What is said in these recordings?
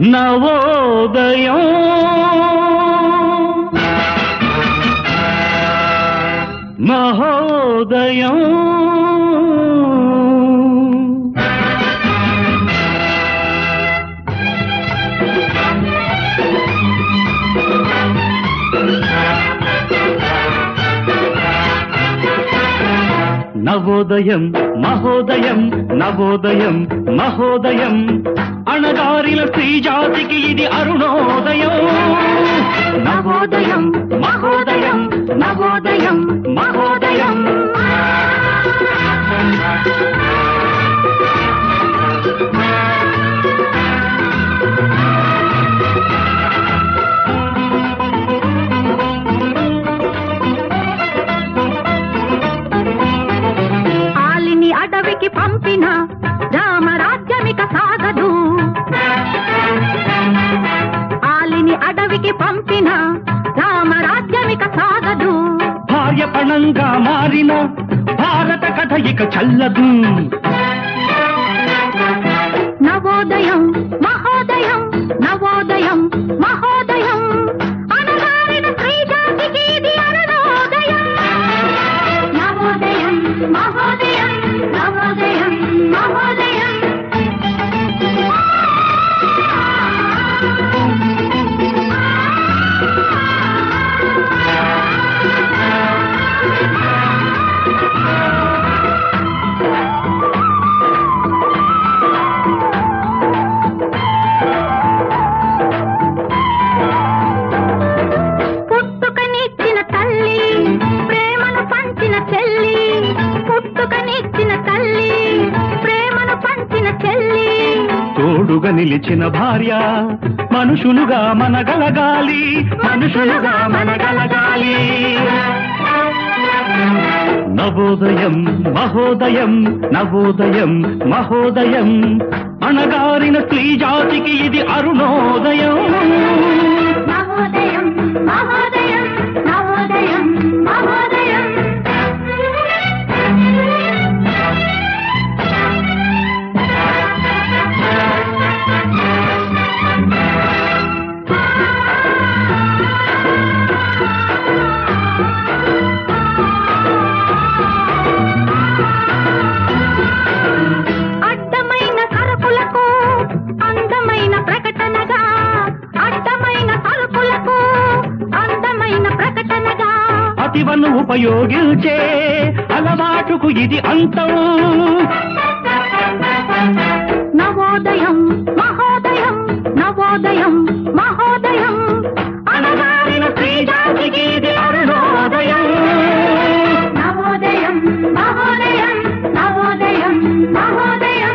నవోదయం మహోదయం నవోదయం మహోదయం నవోదయం మహోదయం అణగారిన స్త్రీ జాతికి ఇది అరుణోదయం నవోదయం మహోదయం నవోదయం మహోదయం ఆలిని అడవికి పంపిన రామరాజ్యమిక సాగదు ఆలిని అడవికి పంపిన రామరాజ్యమిక సాగదు భార్య పణంగా మారిన భారత కథ ఇక చల్లదు నవోదయం మహోదయం నవోదయం మహోదయం అనగారిన స్త్రీ జాతికి ఇది అరుణోదయం నవోదయం మహోదయం నవోదయం మహోదయం పుట్టుకనిచ్చిన తల్లి ప్రేమను పంచిన చెల్లి పుట్టుకనిచ్చిన తల్లి ప్రేమను పంచిన చెల్లి తోడుగా నిలిచిన భార్య మనుషులుగా మనగలగాలి మనుషులుగా మనగలగాలి నవోదయం మహోదయం నవోదయం మహోదయం అణగారిన స్త్రీ జాతికి ఇది అరుణోదయం నవోదయం మహోదయం నవోదయం మహోదయం అడ్డమైన సరుకులకు అందమైన ప్రకటనగా అడ్డమైన సరుకులకు అందమైన ప్రకటనగా అతివను ఉపయోగించే అలవాటుకు ఇది అంతం నవోదయం మహోదయం నవోదయం మహోదయం అణగారిన స్త్రీ జాతికి ఇది అరుణోదయం నవోదయం మహోదయం నవోదయం మహోదయం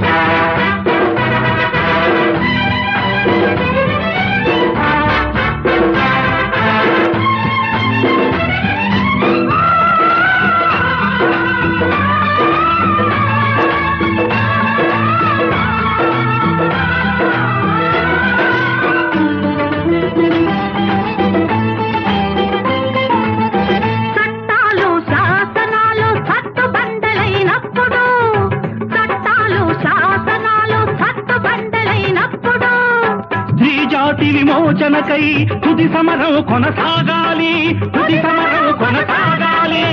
చట్టాలు శాసనాలు సత్తుబండలైనప్పుడు చట్టాలు శాసనాలు సత్తుబండలైనప్పుడు స్త్రీ జాతి విమోచనకై తుది సమరం కొనసాగాలి తుది సమరం కొనసాగాలి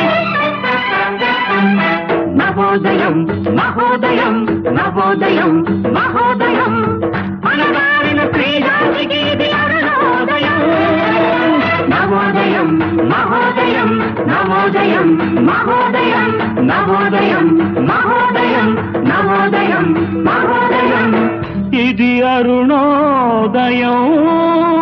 నవోదయం మహోదయం నవోదయం మహోదయం అనగారిన స్త్రీ జాతికి ఇది అరుణోదయం నవోదయం మహోదయం నవోదయం మహోదయం నవోదయం మహోదయం నవోదయం మహోదయం ఇది అరుణోదయం